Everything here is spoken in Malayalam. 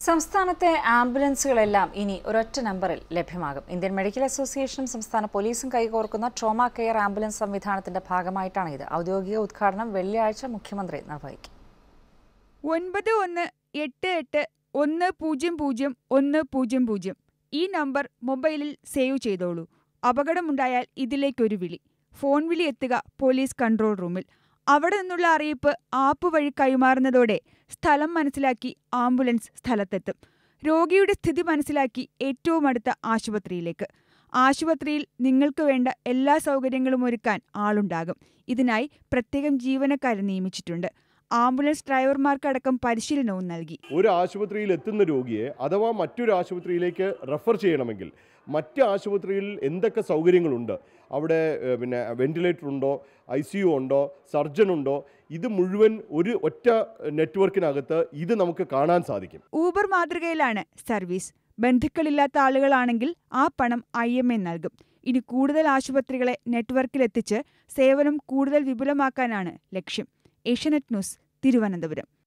സംസ്ഥാനത്തെ ആംബുലൻസുകളെല്ലാം ഇനി ഒരൊറ്റ നമ്പറിൽ ലഭ്യമാകും ഇന്ത്യൻ മെഡിക്കൽ അസോസിയേഷനും സംസ്ഥാന പോലീസും കൈകോർക്കുന്ന ട്രോമ കെയർ ആംബുലൻസ് സംവിധാനത്തിന്റെ ഭാഗമായിട്ടാണ് ഇത് ഔദ്യോഗിക ഉദ്ഘാടനം വെള്ളിയാഴ്ച മുഖ്യമന്ത്രി നിർവഹിക്കും ഒൻപത് ഒന്ന് എട്ട് എട്ട് ഒന്ന് പൂജ്യം പൂജ്യം ഒന്ന് പൂജ്യം പൂജ്യം ഈ നമ്പർ മൊബൈലിൽ സേവ് ചെയ്തോളൂ അപകടമുണ്ടായാൽ ഇതിലേക്കൊരു വിളി ഫോൺ വിളി എത്തുക പോലീസ് കൺട്രോൾ റൂമിൽ അവിടെ നിന്നുള്ള അറിയിപ്പ് ആപ്പ് വഴി കൈമാറുന്നതോടെ സ്ഥലം മനസ്സിലാക്കി ആംബുലൻസ് സ്ഥലത്തെത്തും രോഗിയുടെ സ്ഥിതി മനസ്സിലാക്കി ഏറ്റവും അടുത്ത ആശുപത്രിയിലേക്ക് ആശുപത്രിയിൽ നിങ്ങൾക്ക് വേണ്ട എല്ലാ സൗകര്യങ്ങളും ഒരുക്കാൻ ആളുണ്ടാകും ഇതിനായി പ്രത്യേകം ജീവനക്കാരെ നിയമിച്ചിട്ടുണ്ട് ആംബുലൻസ് ഡ്രൈവർമാർക്കടക്കം പരിശീലനവും നൽകി ഒരു ആശുപത്രിയിൽ എത്തുന്ന രോഗിയെ അഥവാ മറ്റൊരു ആശുപത്രിയിലേക്ക് റെഫർ ചെയ്യണമെങ്കിൽ മറ്റ് ആശുപത്രിയിൽ എന്തൊക്കെ സൗകര്യങ്ങളുണ്ട് അവിടെ ഏഹ്, പിന്നെ വെന്റിലേറ്റർ ഉണ്ടോ ഐ സി യു ഉണ്ടോ സർജൻ ഉണ്ടോ ഇത് മുഴുവൻ ഒരു ഒറ്റ നെറ്റ്വർക്കിനകത്ത് ഇത് നമുക്ക് കാണാൻ സാധിക്കും ഊബർ മാതൃകയിലാണ് സർവീസ് ബന്ധുക്കളില്ലാത്ത ആളുകളാണെങ്കിൽ ആ പണം ഐ എം എ നൽകും ഇനി കൂടുതൽ ആശുപത്രികളെ നെറ്റ്വർക്കിലെത്തിച്ച് സേവനം കൂടുതൽ വിപുലമാക്കാനാണ് ലക്ഷ്യം ഏഷ്യനെറ്റ് ന്യൂസ് തിരുവനന്തപുരം